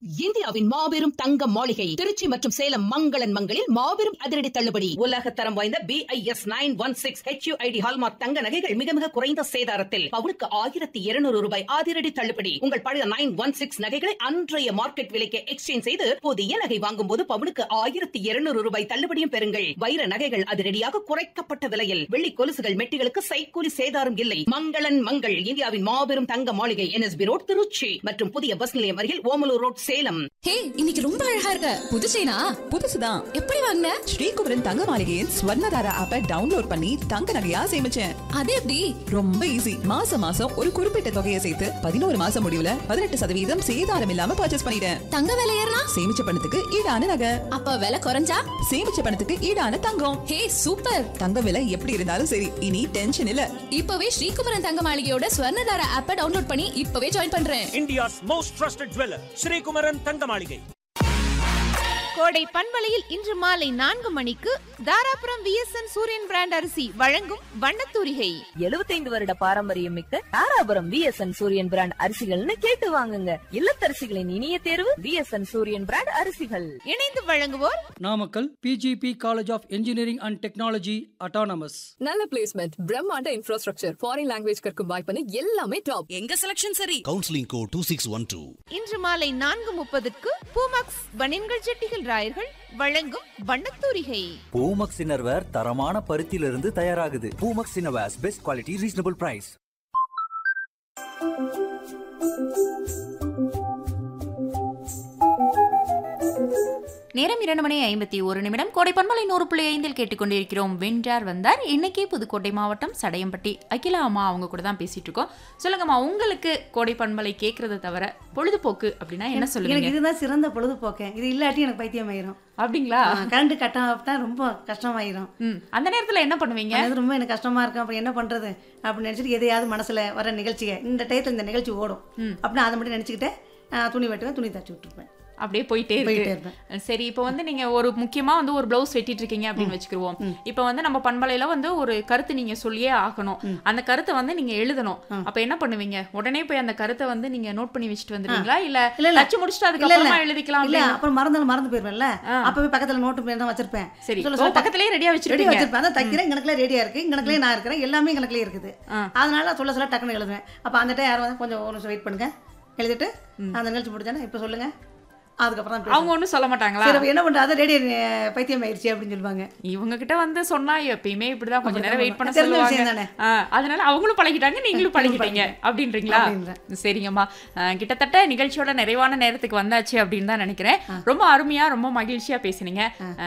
இந்தியாவின் மாபெரும் தங்க மாளிகை திருச்சி மற்றும் சேலம் மங்களன் மங்களில் மாபெரும் அதிரடி தள்ளுபடி உலக தரம் வாய்ந்த B I S nine one six HUID hallmark தங்க நகைகள் மிக மிக குறைந்த சேதாரத்தில் பவுனுக்கு ஆயிரத்தி இருநூறு ரூபாய் அதிரடி தள்ளுபடி உங்கள் பழைய நைன் ஒன் சிக்ஸ் நகைகளை அன்றைய மார்க்கெட் விலைக்கு எக்ஸ்சேஞ்ச் செய்து புதிய நகை வாங்கும் போது பவுனுக்கு ஆயிரத்தி இருநூறு ரூபாய் தள்ளுபடியும் பெறுங்கள் வைர நகைகள் அதிரடியாக குறைக்கப்பட்ட விலையில் வெள்ளி கொலுசுகள் மெட்டிகளுக்கு சைக்கூலி சேதாரம் இல்லை மங்களன் மங்கள் இந்தியாவின் மாபெரும் தங்க மாளிகை என்எஸ்பி ரோட் திருச்சி மற்றும் புதிய பஸ் நிலையம் அருகில் ஓமலூர் ரோட் சேலம் ஹே இன்னைக்கு ரொம்ப அழகா இருக்க புது செயினா புதுசுதான் எப்படி வாங்கின ஸ்ரீகுமரன் தங்க மாளிகையின் ஸ்வர்ணதாரா ஆப்பை டவுன்லோட் பண்ணி தங்க நகையா சேமிச்சேன் அது எப்படி ரொம்ப ஈஸி மாசம் மாசம் ஒரு குறிப்பிட்ட தொகையை சேர்த்து பதினோரு மாசம் முடிவுல பதினெட்டு சதவீதம் சேதாரம் இல்லாம பர்ச்சேஸ் பண்ணிட்டேன் தங்க விலை ஏறினா சேமிச்ச பணத்துக்கு ஈடான நகை அப்ப விலை குறைஞ்சா சேமிச்ச பணத்துக்கு ஈடான தங்கம் ஹே சூப்பர் தங்க விலை எப்படி இருந்தாலும் சரி இனி டென்ஷன் இல்ல இப்பவே ஸ்ரீகுமரன் தங்க மாளிகையோட ஸ்வர்ணதார ஆப்பை டவுன்லோட் பண்ணி இப்பவே ஜாயின் பண்றேன் India's most trusted jeweler, Sri Kumaran Thangamaligai. கோடை பண்பலையில் இன்று மாலை நான்கு மணிக்கு தாராபுரம் விஎஸ்என் சூரியன் பிராண்ட் அரிசி வழங்கும் வண்ணத்தூரிகை எழுபத்தைந்து வருட பாரம்பரியம் மிக்க தாராபுரம் விஎஸ்என் சூரியன் பிராண்ட் அரிசிகள்னு கேட்டு வாங்குங்க இல்லத்தரசிகளின் இனிய தேர்வு விஎஸ்என் சூரியன் பிராண்ட் அரிசிகள் இணைந்து வழங்குவோர் Namakkal PGP college of engineering and technology autonomous நல்ல பிளேஸ்மெண்ட் பிரம்மாண்ட இன்ஃப்ராஸ்ட்ரக்சர் ஃபாரின் லாங்குவேஜ் கற்கும் வாய்ப்புன்னு எல்லாமே டாப் எங்க செலக்ஷன் சரி counselling code two six one two இன்று மாலை நான்கு முப்பதுக்கு பூமாக்ஸ் பனின்கள் ஜெட்டிகள் ராயர்கள் வழங்கும் வண்ணத்தூரிகை பூமக்ஸ் இன்னர்வேர் தரமான பருத்தியிலிருந்து தயாராகுது Poomex innerwears best quality reasonable price நேரம் இரண்டு மணி ஐம்பத்தி ஒரு நிமிடம் கோடை பண்பலை நூறு புள்ளி ஐந்தில் கேட்டுக்கொண்டிருக்கிறோம் வென்றார் வந்தார் இன்னைக்கு புதுக்கோட்டை மாவட்டம் சடையம்பட்டி அகிலா அம்மா அவங்க கூட தான் பேசிட்டு இருக்கோம் சொல்லுங்கம்மா உங்களுக்கு கோடை பண்பலை கேட்கறத தவிர பொழுதுபோக்கு அப்படின்னா என்ன எனக்கு சொல்லுவீங்க இதுதான் சிறந்த பொழுதுபோக்கு இது இல்லாட்டி எனக்கு பைத்தியம் ஆயிரும் அப்படிங்களா கரண்ட் கட்டாக ரொம்ப கஷ்டமாயிரும் ம் அந்த நேரத்துல என்ன பண்ணுவீங்க அது ரொம்ப எனக்கு கஷ்டமா இருக்கும் அப்புறம் என்ன பண்றது அப்படின்னு நினைச்சிட்டு எதையாவது மனசுல வர நிகழ்ச்சியை இந்த டயத்துல இந்த நிகழ்ச்சி ஓடும் அப்படின்னு அதை மட்டும் நினைச்சுக்கிட்டு ஆஹ், துணி வெட்டுவேன் துணி தச்சு விட்டுருப்பேன் அப்படியே போயிட்டே போயிட்டே இருக்கு சரி இப்போ வந்து நீங்க ஒரு முக்கியமா வந்து ஒரு பிளவுஸ் வெட்டிட்டு இருக்கீங்க அப்படின்னு வச்சுக்கிருவோம் இப்போ வந்து நம்ம பண்பலையில வந்து ஒரு கருத்து நீங்க சொல்லியே ஆகணும் அந்த கருத்தை வந்து நீங்க எழுதணும் அப்ப என்ன பண்ணுவீங்க உடனே போய் அந்த கருத்தை வந்து நீங்க நோட் பண்ணி வச்சுட்டு வந்துருவீங்களா இல்ல இல்ல, இல்ல. தச்சு முடிச்சுட்டு இல்ல, இல்ல. அதுக்கப்புறமா எழுதிக்கலாம் இல்ல அப்படின்னு? அப்புறம் மறந்தாலும் மறந்து போயிருவேன்ல அப்பவே பக்கத்துல நோட்டு பேர் தான் வச்சிருப்பேன் சரி சொல்ல ஓ, சொல்ல பக்கத்துலயே ரெடியா ரெடி வச்சிருக்கீங்க வச்சிருப்பேன் அதான் தைக்கிறேன் இங்கனக்குள்ளே ரெடியா இருக்கு இங்கனக்குள்ளே நான் இருக்கிறேன் எல்லாமே இங்கனக்குள்ளே இருக்குது அதனால சொல்ல சொல்ல டக்குன்னு எழுதுவேன் அப்ப அந்த டைம் யாரும் வந்து கொஞ்சம் ஒரு நிமிஷம் வெயிட் பண்ணுங்க எழுதிட்டு அந்த நிகழ்ச்சி முடிச்சானே இப்ப சொல்லுங்க அதுக்கப்புறம் தான் அவங்க பேசுவேன். ஒண்ணும் சொல்ல மாட்டாங்களா சரி அப்ப என்ன பண்றது அதை ரெடி பைத்தியம் ஆயிடுச்சு அப்படின்னு சொல்லுவாங்க இவங்க கிட்ட வந்து சொன்னா எப்பயுமே இப்படிதான் கொஞ்ச நேரம் வெயிட் பண்ண தெரிஞ்ச விஷயம் சொல்லுவாங்க தானே. ஆ, அதனால அவங்களும் பழகிட்டாங்க நீங்களும் பழகிட்டீங்க அப்படின்றீங்களா அப்படின்றேன். சரிங்கம்மா ஆ, கிட்டத்தட்ட நிகழ்ச்சியோட நிறைவான நேரத்துக்கு வந்தாச்சு அப்படின்னு தான் நினைக்கிறேன் ரொம்ப அருமையா ரொம்ப மகிழ்ச்சியா பேசுனீங்க